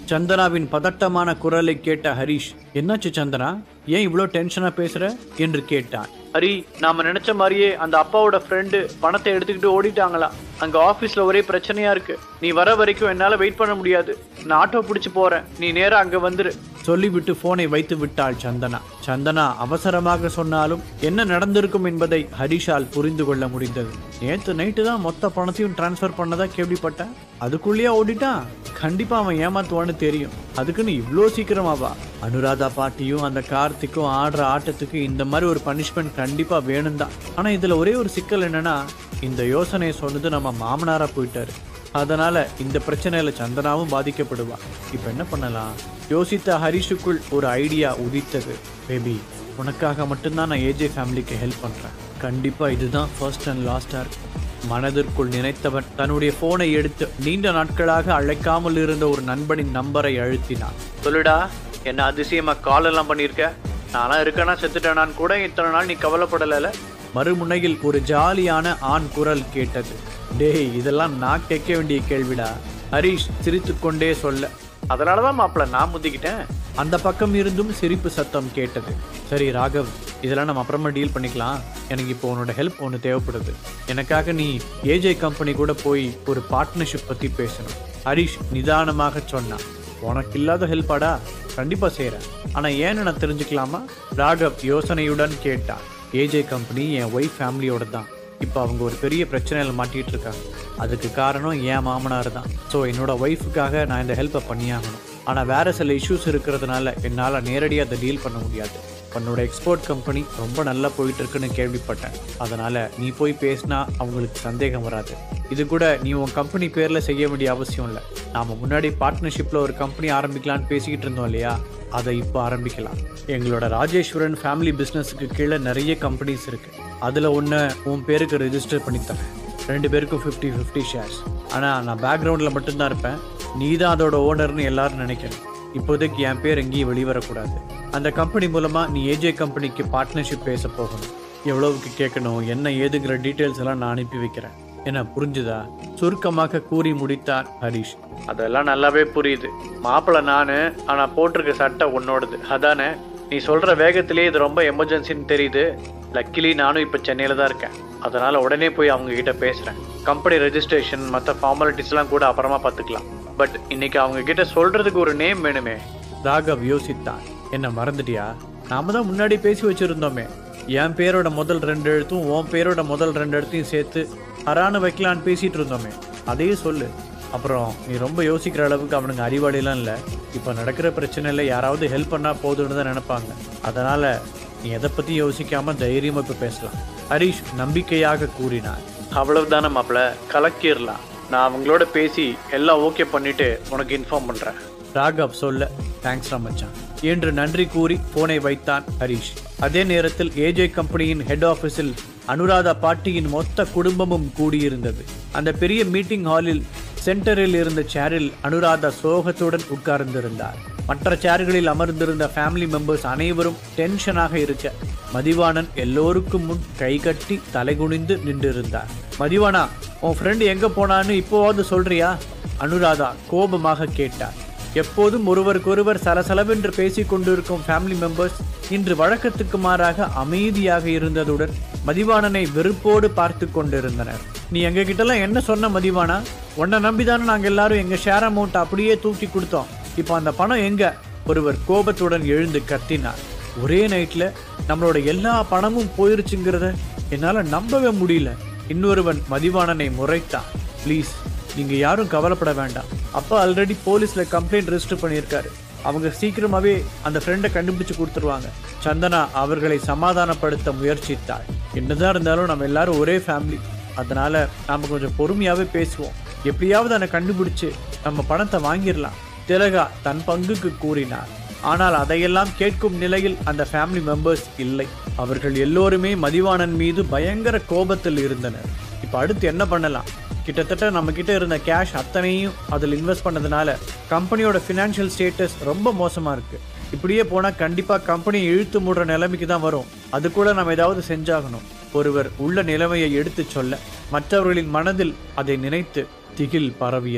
சந்தனாவின் பதட்டமான குரலை கேட்ட ஹரிஷ் என்னாச்சு சந்தனா ஏன் இவ்வளோ டென்ஷனா பேசுற என்று கேட்டான் ஹரி நாம நினைச்ச மாதிரியே அந்த அப்பாவோட ஃப்ரெண்டு பணத்தை எடுத்துக்கிட்டு ஓடிட்டாங்களா அங்க ஆபீஸ்ல ஒரே பிரச்சனையா இருக்கு நீ வர வரைக்கும் என்னால வெயிட் பண்ண முடியாது நான் ஆட்டோ பிடிச்சு போறேன் நீ நேரா அங்க வந்துரு சொல்லிவிட்டு போனை வைத்து விட்டாள் சந்தனா சந்தனா அவசரமாக சொன்னாலும் என்ன நடந்திருக்கும் என்பதை ஹரிஷால் புரிந்து கொள்ள முடிந்தது நேத்து நைட்டு தான் மொத்த பணத்தையும் டிரான்ஸ்ஃபர் பண்ணதா கேள்விப்பட்டேன் அதுக்குள்ளேயே ஓடிட்டான் கண்டிப்பா அவன் ஏமாத்துவான்னு தெரியும் அதுக்குன்னு இவ்வளோ சீக்கிரமாவா அனுராதா பாட்டியும் அந்த கார்த்திக்கும் ஆடுற ஆட்டத்துக்கு இந்த மாதிரி ஒரு பனிஷ்மெண்ட் கண்டிப்பா வேணும் தான் ஆனா இதுல ஒரே ஒரு சிக்கல் என்னன்னா இந்த யோசனையை சொன்னது நம்ம மாமனாரா போயிட்டாரு அதனால இந்த பிரச்சனையில சந்தனாவும் பாதிக்கப்படுவா இப்ப என்ன பண்ணலாம் யோசித்த ஹரிஷுக்குள் ஒரு ஐடியா உதித்தது பேபி உனக்காக மட்டும்தான் நான் ஏஜே ஃபேமிலிக்கு ஹெல்ப் பண்றேன் கண்டிப்பா இதுதான் ஃபர்ஸ்ட் அண்ட் லாஸ்டா இருக்கும் மனதிற்குள் நினைத்தவன் தன்னுடைய போனை எடுத்து நீண்ட நாட்களாக அழைக்காமல் இருந்த ஒரு நண்பனின் நம்பரை அழுத்தினான் சொல்லுடா என்ன அதிசயமா கால் எல்லாம் பண்ணியிருக்க நானா இருக்கேனா செத்துட்டேனான்னு கூட இத்தனை நாள் நீ கவலைப்படலைல மறுமுனையில் ஒரு ஜாலியான ஆண் குரல் கேட்டது டேய் இதெல்லாம் நான் கேட்க வேண்டிய கேள்விடா ஹரிஷ் சிரித்துக்கொண்டே சொல்ல அதனாலதான் மாப்பிள்ள நான் முந்திக்கிட்டேன் அந்த பக்கம் இருந்தும் சிரிப்பு சத்தம் கேட்டது சரி ராகவ் இதெல்லாம் நம்ம அப்புறமா டீல் பண்ணிக்கலாம் எனக்கு இப்போ உன்னோட ஹெல்ப் ஒன்று தேவைப்படுது எனக்காக நீ ஏஜே கம்பெனி கூட போய் ஒரு பார்ட்னர்ஷிப் பற்றி பேசணும் ஹரிஷ் நிதானமாக சொன்னான் உனக்கு இல்லாத ஹெல்ப்பாடா கண்டிப்பாக செய்கிறேன் ஆனால் ஏன்னு நான் தெரிஞ்சுக்கலாமா ராகவ் யோசனையுடன் கேட்டான் ஏஜே கம்பெனி என் ஒய்ஃப் ஃபேமிலியோட தான் இப்போ அவங்க ஒரு பெரிய பிரச்சனையில் மாட்டிகிட்டு இருக்காங்க அதுக்கு காரணம் என் மாமனார் தான் ஸோ என்னோட ஒய்ஃபுக்காக நான் இந்த ஹெல்ப்பை பண்ணியாகணும் ஆனால் வேறு சில இஷ்யூஸ் இருக்கிறதுனால என்னால் நேரடியாக அதை டீல் பண்ண முடியாது உன்னோட எக்ஸ்போர்ட் கம்பெனி ரொம்ப நல்லா போயிட்டு இருக்குன்னு கேள்விப்பட்டேன் அதனால் நீ போய் பேசினா அவங்களுக்கு சந்தேகம் வராது இது கூட நீ உன் கம்பெனி பேரில் செய்ய வேண்டிய அவசியம் இல்லை நாம் முன்னாடி பார்ட்னர்ஷிப்பில் ஒரு கம்பெனி ஆரம்பிக்கலான்னு பேசிக்கிட்டு இருந்தோம் இல்லையா அதை இப்போ ஆரம்பிக்கலாம் எங்களோட ராஜேஸ்வரன் ஃபேமிலி பிஸ்னஸுக்கு கீழே நிறைய கம்பெனிஸ் இருக்குது அதில் ஒன்று உன் பேருக்கு ரெஜிஸ்டர் பண்ணித்தரேன் ரெண்டு பேருக்கும் ஃபிஃப்டி ஃபிஃப்டி ஷேர்ஸ் ஆனால் நான் பேக்ரவுண்டில் மட்டும்தான் இருப்பேன் நீ தான் அதோட ஓனர்னு எல்லாரும் நினைக்கிறேன் இப்போதைக்கு என் பேர் எங்கேயும் வெளிவரக்கூடாது அந்த கம்பெனி மூலமாக நீ ஏஜே கம்பெனிக்கு பார்ட்னர்ஷிப் பேச போகணும் எவ்வளவுக்கு கேட்கணும் என்ன ஏதுங்கிற டீட்டெயில்ஸ் எல்லாம் நான் அனுப்பி வைக்கிறேன் என்ன புரிஞ்சுதா சுருக்கமாக கூறி முடித்தார் ஹரிஷ் அதெல்லாம் நல்லாவே புரியுது மாப்பிள்ள நானு ஆனா போட்டிருக்க சட்டை உன்னோடது அதானே நீ சொல்ற வேகத்திலேயே இது ரொம்ப எமர்ஜென்சின்னு தெரியுது லக்கிலி நானும் இப்ப சென்னையில தான் இருக்கேன் அதனால உடனே போய் அவங்க கிட்ட பேசுறேன் கம்பெனி ரெஜிஸ்ட்ரேஷன் மற்ற ஃபார்மாலிட்டிஸ்லாம் கூட அப்புறமா பார்த்துக்கலாம் பட் இன்னைக்கு அவங்க கிட்ட சொல்றதுக்கு ஒரு நேம் வேணுமே ராகவ் யோசித்தான் என்ன மறந்துட்டியா நாம தான் முன்னாடி பேசி வச்சிருந்தோமே என் பேரோட முதல் ரெண்டு எழுத்தும் உன் பேரோட முதல் ரெண்டு எழுத்தையும் சேர்த்து அறானு வைக்கலான்னு பேசிட்டு இருந்தோமே அதையே சொல்லு அப்புறம் நீ ரொம்ப யோசிக்கிற அளவுக்கு அவனுங்க அறிவாளிலாம் இல்லை இப்போ நடக்கிற பிரச்சனையில் யாராவது ஹெல்ப் பண்ணால் போதும்னு தான் நினைப்பாங்க அதனால் நீ எதை பற்றி யோசிக்காமல் தைரியமாக இப்போ பேசலாம் ஹரிஷ் நம்பிக்கையாக கூறினார் அவ்வளவுதானே மாப்பிள்ள கலக்கிடலாம் நான் அவங்களோட பேசி எல்லாம் ஓகே பண்ணிட்டு உனக்கு இன்ஃபார்ம் பண்ணுறேன் ராகவ் சொல்ல தேங்க்ஸ் மச்சான் என்று நன்றி கூறி போனை வைத்தான் ஹரிஷ் அதே நேரத்தில் ஏஜே கம்பெனியின் ஹெட் ஆபீஸில் அனுராதா பாட்டியின் மொத்த குடும்பமும் கூடியிருந்தது அந்த பெரிய மீட்டிங் ஹாலில் சென்டரில் இருந்த சேரில் அனுராதா சோகத்துடன் உட்கார்ந்திருந்தார் மற்ற சேர்களில் அமர்ந்திருந்த ஃபேமிலி மெம்பர்ஸ் அனைவரும் டென்ஷனாக இருக்க மதிவாணன் எல்லோருக்கும் முன் கைகட்டி தலைகுனிந்து நின்றிருந்தார் மதிவானா உன் ஃப்ரெண்டு எங்க போனான்னு இப்போவாவது சொல்றியா அனுராதா கோபமாக கேட்டார் எப்போதும் ஒருவருக்கொருவர் சலசலவென்று பேசிக் கொண்டிருக்கும் ஃபேமிலி மெம்பர்ஸ் இன்று வழக்கத்துக்கு மாறாக அமைதியாக இருந்ததுடன் மதிவாணனை வெறுப்போடு பார்த்து கொண்டிருந்தனர் நீ எங்க கிட்டலாம் என்ன சொன்ன மதிவானா உன்னை நம்பிதானே நாங்க எல்லாரும் எங்க ஷேர் அமௌண்ட் அப்படியே தூக்கி கொடுத்தோம் இப்போ அந்த பணம் எங்க ஒருவர் கோபத்துடன் எழுந்து கத்தினார் ஒரே நைட்ல நம்மளோட எல்லா பணமும் போயிருச்சுங்கிறத என்னால நம்பவே முடியல இன்னொருவன் மதிவாணனை முறைத்தான் ப்ளீஸ் நீங்க யாரும் கவலைப்பட வேண்டாம் அப்பா ஆல்ரெடி போலீஸ்ல கம்ப்ளைண்ட் ரெஜிஸ்டர் பண்ணியிருக்காரு அவங்க சீக்கிரமாவே அந்த ஃப்ரெண்டை கண்டுபிடிச்சு கொடுத்துருவாங்க சந்தனா அவர்களை சமாதானப்படுத்த முயற்சித்தாள் என்னதான் இருந்தாலும் நம்ம எல்லாரும் ஒரே ஃபேமிலி அதனால நாம கொஞ்சம் பொறுமையாவே பேசுவோம் எப்படியாவது அதை கண்டுபிடிச்சு நம்ம பணத்தை வாங்கிடலாம் திலகா தன் பங்குக்கு கூறினார் ஆனால் அதையெல்லாம் கேட்கும் நிலையில் அந்த ஃபேமிலி மெம்பர்ஸ் இல்லை அவர்கள் எல்லோருமே மதிவாணன் மீது பயங்கர கோபத்தில் இருந்தனர் இப்போ அடுத்து என்ன பண்ணலாம் கிட்டத்தட்ட நம்ம கிட்ட இருந்த கேஷ் அத்தனையும் அதில் இன்வெஸ்ட் பண்ணதுனால கம்பெனியோட ஃபினான்ஷியல் ஸ்டேட்டஸ் ரொம்ப மோசமா இருக்கு இப்படியே போனா கண்டிப்பா கம்பெனி இழுத்து மூடுற நிலைமைக்கு தான் வரும் அதுக்குள்ள நம்ம ஏதாவது செஞ்சாகணும் ஒருவர் உள்ள நிலைமையை எடுத்துச் சொல்ல மற்றவர்களின் மனதில் அதை நினைத்து திகில் பரவியது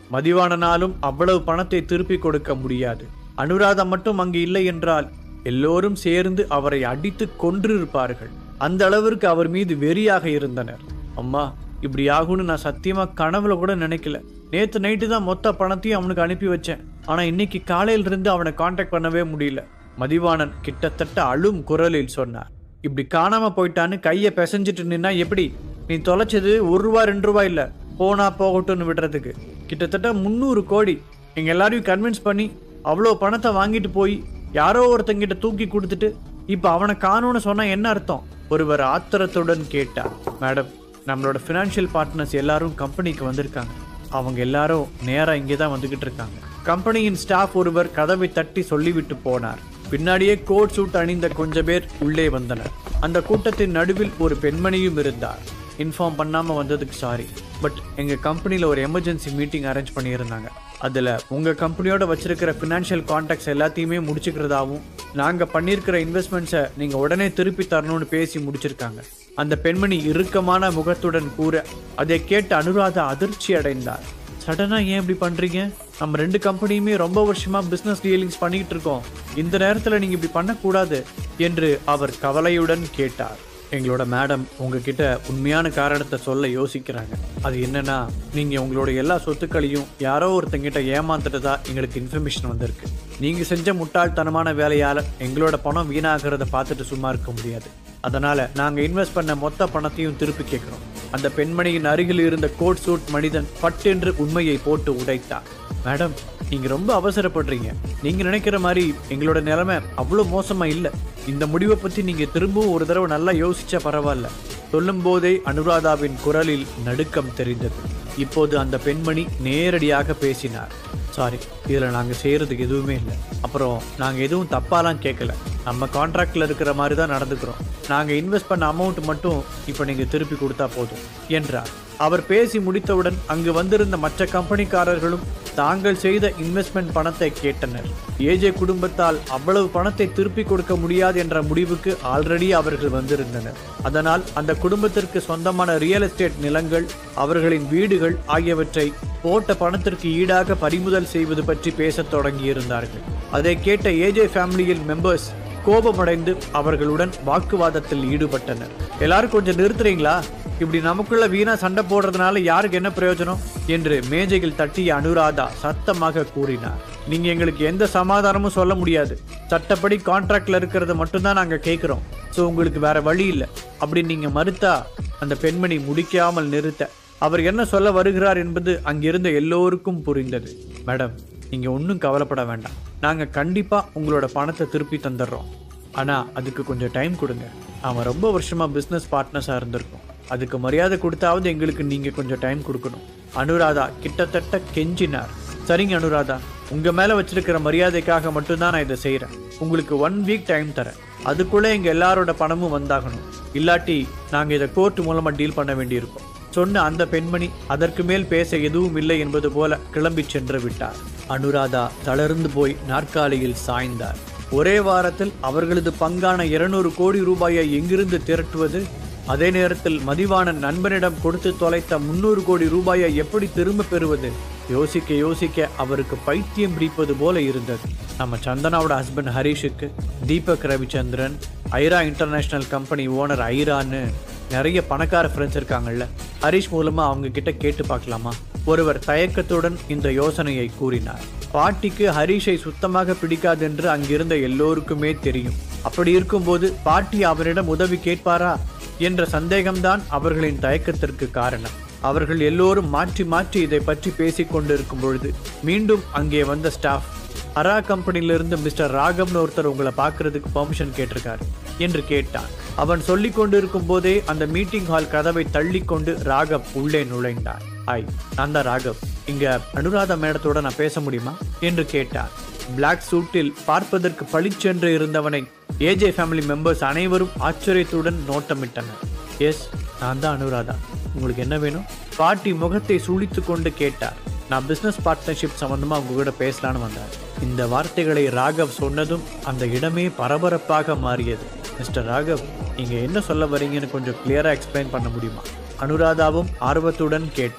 மதிவாணனாலும் அவ்வளவு பணத்தை திருப்பி கொடுக்க முடியாது அனுராதா மட்டும் அங்கு இல்லை என்றால் எல்லோரும் சேர்ந்து அவரை அடித்து கொன்றிருப்பார்கள் அந்த அளவிற்கு அவர் மீது வெறியாக இருந்தனர் அம்மா இப்படி ஆகும்னு நான் சத்தியமா கனவுல கூட நினைக்கல நேத்து நைட்டு தான் மொத்த பணத்தையும் அவனுக்கு அனுப்பி வச்சேன் ஆனா இன்னைக்கு காலையில இருந்து அவனை காண்டாக்ட் பண்ணவே முடியல மதிவாணன் கிட்டத்தட்ட அழும் குரலில் சொன்னார் இப்படி காணாம போயிட்டான்னு கையை பிசைஞ்சிட்டு நின்னா எப்படி நீ தொலைச்சது ஒரு ரூபா ரெண்டு ரூபா இல்ல போனா போகட்டும்னு விடுறதுக்கு கிட்டத்தட்ட முந்நூறு கோடி எங்க எல்லாரையும் கன்வின்ஸ் பண்ணி அவ்வளோ பணத்தை வாங்கிட்டு போய் யாரோ ஒருத்தங்கிட்ட தூக்கி கொடுத்துட்டு இப்போ அவனை காணும்னு சொன்னா என்ன அர்த்தம் ஒருவர் ஆத்திரத்துடன் கேட்டார் மேடம் நம்மளோட ஃபினான்ஷியல் பார்ட்னர்ஸ் எல்லாரும் கம்பெனிக்கு வந்திருக்காங்க அவங்க எல்லாரும் நேரா இங்கே தான் வந்துகிட்டு இருக்காங்க கம்பெனியின் ஸ்டாஃப் ஒருவர் கதவை தட்டி சொல்லிவிட்டு போனார் பின்னாடியே கோட் சூட் அணிந்த கொஞ்ச பேர் உள்ளே வந்தனர் அந்த கூட்டத்தின் நடுவில் ஒரு பெண்மணியும் இருந்தார் இன்ஃபார்ம் பண்ணாம வந்ததுக்கு சாரி பட் எங்க கம்பெனில ஒரு எமர்ஜென்சி மீட்டிங் அரேஞ்ச் பண்ணியிருந்தாங்க அதுல உங்க கம்பெனியோட வச்சிருக்கிற ஃபினான்ஷியல் கான்டாக்ட்ஸ் எல்லாத்தையுமே முடிச்சுக்கிறதாவும் நாங்க பண்ணியிருக்கிற இன்வெஸ்ட்மெண்ட்ஸை நீங்க உடனே திருப்பி தரணும்னு பேசி முடிச்சிருக்காங்க அந்த பெண்மணி இறுக்கமான முகத்துடன் கூற அதை கேட்டு அனுராதா அதிர்ச்சி அடைந்தார் சடனா ஏன் இப்படி பண்றீங்க நம்ம ரெண்டு கம்பெனியுமே ரொம்ப வருஷமா பிசினஸ் டீலிங்ஸ் பண்ணிட்டு இருக்கோம் இந்த நேரத்துல நீங்க இப்படி பண்ணக்கூடாது என்று அவர் கவலையுடன் கேட்டார் எங்களோட மேடம் உங்ககிட்ட உண்மையான காரணத்தை சொல்ல யோசிக்கிறாங்க அது என்னன்னா நீங்க உங்களோட எல்லா சொத்துக்களையும் யாரோ ஒருத்தங்கிட்ட ஏமாந்துட்டதா எங்களுக்கு இன்ஃபர்மேஷன் வந்திருக்கு நீங்க செஞ்ச முட்டாள்தனமான வேலையால எங்களோட பணம் வீணாகிறத பார்த்துட்டு சும்மா இருக்க முடியாது அதனால நாங்க இன்வெஸ்ட் பண்ண மொத்த பணத்தையும் திருப்பி கேட்கிறோம் அந்த பெண்மணியின் அருகில் இருந்த கோட் சூட் மனிதன் பட்டென்று உண்மையை போட்டு உடைத்தார் மேடம் நீங்க ரொம்ப அவசரப்படுறீங்க நீங்க நினைக்கிற மாதிரி எங்களோட நிலைமை அவ்வளோ மோசமா இல்லை இந்த முடிவை பத்தி நீங்க திரும்பவும் ஒரு தடவை நல்லா யோசிச்சா பரவாயில்ல சொல்லும் போதே அனுராதாவின் குரலில் நடுக்கம் தெரிந்தது இப்போது அந்த பெண்மணி நேரடியாக பேசினார் சாரி இதில் நாங்கள் செய்கிறதுக்கு எதுவுமே இல்லை அப்புறம் நாங்கள் எதுவும் தப்பாலாம் கேட்கல நம்ம கான்ட்ராக்டில் இருக்கிற மாதிரி தான் நடந்துக்கிறோம் நாங்கள் இன்வெஸ்ட் பண்ண அமௌண்ட் மட்டும் இப்போ நீங்கள் திருப்பி கொடுத்தா போதும் என்றார் அவர் பேசி முடித்தவுடன் அங்கு வந்திருந்த மற்ற கம்பெனிக்காரர்களும் தாங்கள் செய்த இன்வெஸ்ட்மெண்ட் பணத்தை கேட்டனர் ஏஜே குடும்பத்தால் அவ்வளவு பணத்தை திருப்பி கொடுக்க முடியாது என்ற முடிவுக்கு ஆல்ரெடி அவர்கள் வந்திருந்தனர் அதனால் அந்த குடும்பத்திற்கு சொந்தமான ரியல் எஸ்டேட் நிலங்கள் அவர்களின் வீடுகள் ஆகியவற்றை போட்ட பணத்திற்கு ஈடாக பறிமுதல் செய்வது பற்றி பேசத் தொடங்கியிருந்தார்கள் அதை கேட்ட ஏஜே ஃபேமிலியின் மெம்பர்ஸ் கோபமடைந்து அவர்களுடன் வாக்குவாதத்தில் ஈடுபட்டனர் எல்லாரும் கொஞ்சம் நிறுத்துறீங்களா இப்படி நமக்குள்ள வீணா சண்டை போடுறதுனால யாருக்கு என்ன பிரயோஜனம் என்று மேஜையில் தட்டிய அனுராதா சத்தமாக கூறினார் நீங்க எங்களுக்கு எந்த சமாதானமும் சொல்ல முடியாது சட்டப்படி கான்ட்ராக்ட்ல இருக்கிறத மட்டும்தான் நாங்க கேட்கிறோம் ஸோ உங்களுக்கு வேற வழி இல்லை அப்படி நீங்க மறுத்தா அந்த பெண்மணி முடிக்காமல் நிறுத்த அவர் என்ன சொல்ல வருகிறார் என்பது அங்கிருந்த எல்லோருக்கும் புரிந்தது மேடம் நீங்க ஒன்றும் கவலைப்பட வேண்டாம் நாங்க கண்டிப்பா உங்களோட பணத்தை திருப்பி தந்துடுறோம் ஆனா அதுக்கு கொஞ்சம் டைம் கொடுங்க அவன் ரொம்ப வருஷமா பிசினஸ் பார்ட்னர்ஸா இருந்திருக்கும் அதுக்கு மரியாதை கொடுத்தாவது எங்களுக்கு நீங்க கொஞ்சம் டைம் கொடுக்கணும் அனுராதா கிட்டத்தட்ட கெஞ்சினார் சரிங்க அனுராதா உங்க மேல வச்சிருக்கிற மரியாதைக்காக மட்டும்தான் நான் இதை செய்றேன் உங்களுக்கு ஒன் வீக் டைம் தரேன் அதுக்குள்ள எங்க எல்லாரோட பணமும் வந்தாகணும் இல்லாட்டி நாங்க இதை கோர்ட் மூலமா டீல் பண்ண வேண்டியிருக்கும் சொன்ன அந்த பெண்மணி அதற்கு மேல் பேச எதுவும் இல்லை என்பது போல கிளம்பி சென்று விட்டார் அனுராதா தளர்ந்து போய் நாற்காலியில் சாய்ந்தார் ஒரே வாரத்தில் அவர்களது பங்கான இருநூறு கோடி ரூபாயை எங்கிருந்து திரட்டுவது அதே நேரத்தில் மதிவாணன் நண்பனிடம் கொடுத்து தொலைத்த முன்னூறு கோடி ரூபாயை எப்படி திரும்ப பெறுவது யோசிக்க யோசிக்க அவருக்கு பைத்தியம் பிடிப்பது போல இருந்தது நம்ம சந்தனாவோட ஹஸ்பண்ட் ஹரிஷுக்கு Deepak Ravichandran Aira international company owner ஐரான்னு நிறைய பணக்கார ஃப்ரெண்ட்ஸ் இருக்காங்கல்ல ஹரிஷ் மூலமா அவங்க கிட்ட கேட்டு பார்க்கலாமா ஒருவர் தயக்கத்துடன் இந்த யோசனையை கூறினார் பாட்டிக்கு ஹரிஷை சுத்தமாக பிடிக்காது என்று அங்கிருந்த எல்லோருக்குமே தெரியும் அப்படி இருக்கும்போது பாட்டி அவரிடம் உதவி கேட்பாரா என்ற சந்தேகம்தான் அவர்களின் தயக்கத்திற்கு காரணம் அவர்கள் எல்லோரும் மாற்றி மாற்றி இதை பற்றி பேசிக் கொண்டிருக்கும் பொழுது மீண்டும் அங்கே வந்த ஸ்டாஃப் அரா கம்பெனியிலிருந்து மிஸ்டர் ராகவ்னு ஒருத்தர் உங்களை பார்க்கறதுக்கு பெர்மிஷன் கேட்டிருக்காரு என்று கேட்டான் அவன் சொல்லிக் கொண்டிருக்கும் போதே அந்த மீட்டிங் ஹால் கதவை தள்ளிக்கொண்டு ராகவ் உள்ளே நுழைந்தார் ஐ நான் தான் ராகவ் இங்க அனுராதா மேடத்தோட நான் பேச முடியுமா என்று கேட்டார் பிளாக் சூட்டில் பார்ப்பதற்கு பளிச்சென்று இருந்தவனை ஏஜே ஃபேமிலி மெம்பர்ஸ் அனைவரும் ஆச்சரியத்துடன் நோட்டமிட்டனர் எஸ் நான் தான் அனுராதா உங்களுக்கு என்ன வேணும் பாட்டி முகத்தை சுழித்து கொண்டு கேட்டார் நான் பிசினஸ் பார்ட்னர்ஷிப் சம்பந்தமா உங்க கூட பேசலான்னு வந்தேன் இந்த வார்த்தைகளை ராகவ் சொன்னதும் அந்த இடமே பரபரப்பாக மாறியது மிஸ்டர் ராகவ் நீங்க என்ன சொல்ல வரீங்கன்னு கொஞ்சம் கிளியரா எக்ஸ்பிளைன் பண்ண முடியுமா அனுராதாவும் ஆர்வத்துடன் கேட்டார்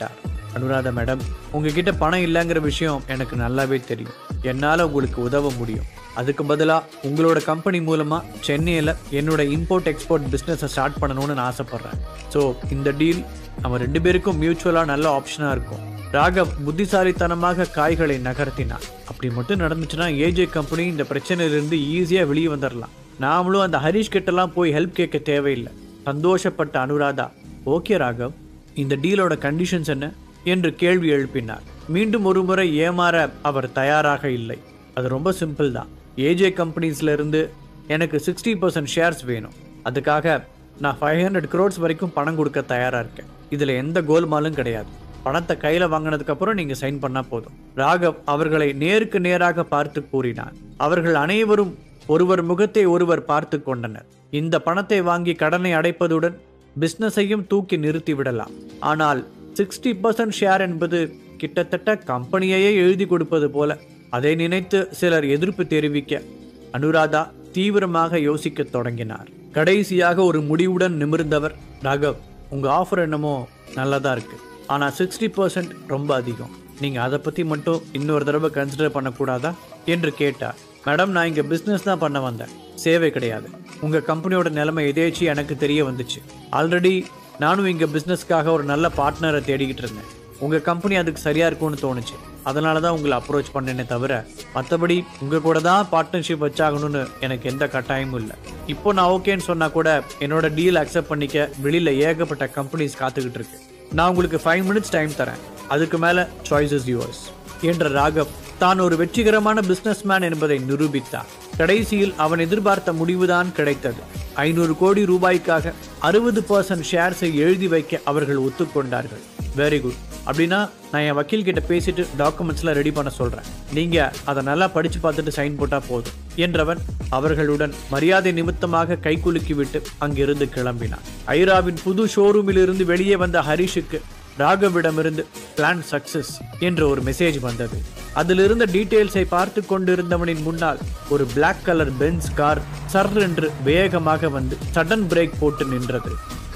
அனுராதா மேடம் உங்ககிட்ட பணம் இல்லைங்கிற விஷயம் எனக்கு நல்லாவே தெரியும் என்னால் உங்களுக்கு உதவ முடியும் அதுக்கு பதிலாக உங்களோட கம்பெனி மூலமாக சென்னையில் என்னோட இம்போர்ட் எக்ஸ்போர்ட் பிஸ்னஸை ஸ்டார்ட் பண்ணணும்னு நான் ஆசைப்பட்றேன் ஸோ இந்த டீல் நம்ம ரெண்டு பேருக்கும் மியூச்சுவலாக நல்ல ஆப்ஷனாக இருக்கும் ராகவ் புத்திசாலித்தனமாக காய்களை நகர்த்தினான் அப்படி மட்டும் நடந்துச்சுன்னா ஏஜே கம்பெனி இந்த பிரச்சனையிலிருந்து ஈஸியாக வெளியே வந்துடலாம் நாமளும் அந்த ஹரிஷ் கிட்டலாம் போய் ஹெல்ப் கேட்க தேவையில்லை சந்தோஷப்பட்ட அனுராதா ஓகே ராகவ் இந்த டீலோட கண்டிஷன்ஸ் என்ன என்று கேள்வி எழுப்பினார் மீண்டும் ஒருமுறை ஏமாற அவர் தயாராக இல்லை அது ரொம்ப சிம்பிள் தான் ஏஜே கம்பெனிஸ்ல இருந்து எனக்கு சிக்ஸ்டி பர்சன்ட் ஷேர்ஸ் வேணும் அதுக்காக நான் ஃபைவ் ஹண்ட்ரட் க்ரோட்ஸ் வரைக்கும் பணம் கொடுக்க தயாராக இருக்கேன் இதில் எந்த கோல்மாலும் கிடையாது பணத்தை கையில் வாங்கினதுக்கு அப்புறம் நீங்கள் சைன் பண்ணால் போதும் ராகவ் அவர்களை நேருக்கு நேராக பார்த்து கூறினார் அவர்கள் அனைவரும் ஒருவர் முகத்தை ஒருவர் பார்த்து கொண்டனர் இந்த பணத்தை வாங்கி கடனை அடைப்பதுடன் பிஸ்னஸையும் தூக்கி நிறுத்தி விடலாம் ஆனால் சிக்ஸ்டி பர்சன்ட் ஷேர் என்பது கிட்டத்தட்ட கம்பெனியையே எழுதி கொடுப்பது போல அதை நினைத்து சிலர் எதிர்ப்பு தெரிவிக்க அனுராதா தீவிரமாக யோசிக்கத் தொடங்கினார் கடைசியாக ஒரு முடிவுடன் நிமிர்ந்தவர் ராகவ் உங்க ஆஃபர் என்னமோ நல்லதா இருக்கு ஆனா சிக்ஸ்டி பர்சன்ட் ரொம்ப அதிகம் நீங்க அதை பத்தி மட்டும் இன்னொரு தடவை கன்சிடர் பண்ணக்கூடாதா என்று கேட்டார் மேடம் நான் இங்க பிசினஸ் தான் பண்ண வந்தேன் சேவை கிடையாது உங்க கம்பெனியோட நிலைமை எதேச்சு எனக்கு தெரிய வந்துச்சு ஆல்ரெடி நானும் இங்க பிசினஸ்க்காக ஒரு நல்ல பார்ட்னரை தேடிக்கிட்டு இருந்தேன் உங்க கம்பெனி அதுக்கு சரியா இருக்கும்னு தோணுச்சு அதனால தான் உங்களை அப்ரோச் பண்ணேனே தவிர மற்றபடி உங்க கூட தான் பார்ட்னர்ஷிப் வச்சாகணும்னு எனக்கு எந்த கட்டாயமும் இல்லை இப்போ நான் ஓகேன்னு சொன்னா கூட என்னோட டீல் அக்செப்ட் பண்ணிக்க வெளியில ஏகப்பட்ட கம்பெனிஸ் காத்துக்கிட்டு இருக்கு நான் உங்களுக்கு ஃபைவ் மினிட்ஸ் டைம் தரேன் அதுக்கு மேல சாய்ஸ் இஸ் யுவர்ஸ் என்ற ராகவ் தான் ஒரு வெற்றிகரமான பிசினஸ்மேன் என்பதை நிரூபித்தார் கடைசியில் அவன் எதிர்பார்த்த முடிவுதான் கிடைத்தது ஐநூறு கோடி ரூபாய்க்காக அறுபது பர்சன்ட் ஷேர்ஸை எழுதி வைக்க அவர்கள் ஒத்துக்கொண்டார்கள் வெரி குட் அப்படின்னா நான் என் வக்கீல் கிட்ட பேசிட்டு டாக்குமெண்ட்ஸ்லாம் ரெடி பண்ண சொல்றேன் நீங்க அதை நல்லா படிச்சு பார்த்துட்டு சைன் போட்டா போதும் என்றவன் அவர்களுடன் மரியாதை நிமித்தமாக கைகுலுக்கி விட்டு அங்கிருந்து கிளம்பினான் ஐராவின் புது ஷோரூமில் இருந்து வெளியே வந்த ஹரிஷுக்கு ராகவிடமிருந்து பிளான் சக்சஸ் என்ற ஒரு மெசேஜ் வந்தது அதில் இருந்த டீட்டெயில்ஸை பார்த்து கொண்டிருந்தவனின் முன்னால் ஒரு பிளாக் கலர் பென்ஸ் கார் சர் என்று வேகமாக வந்து சடன் பிரேக் போட்டு நின்றது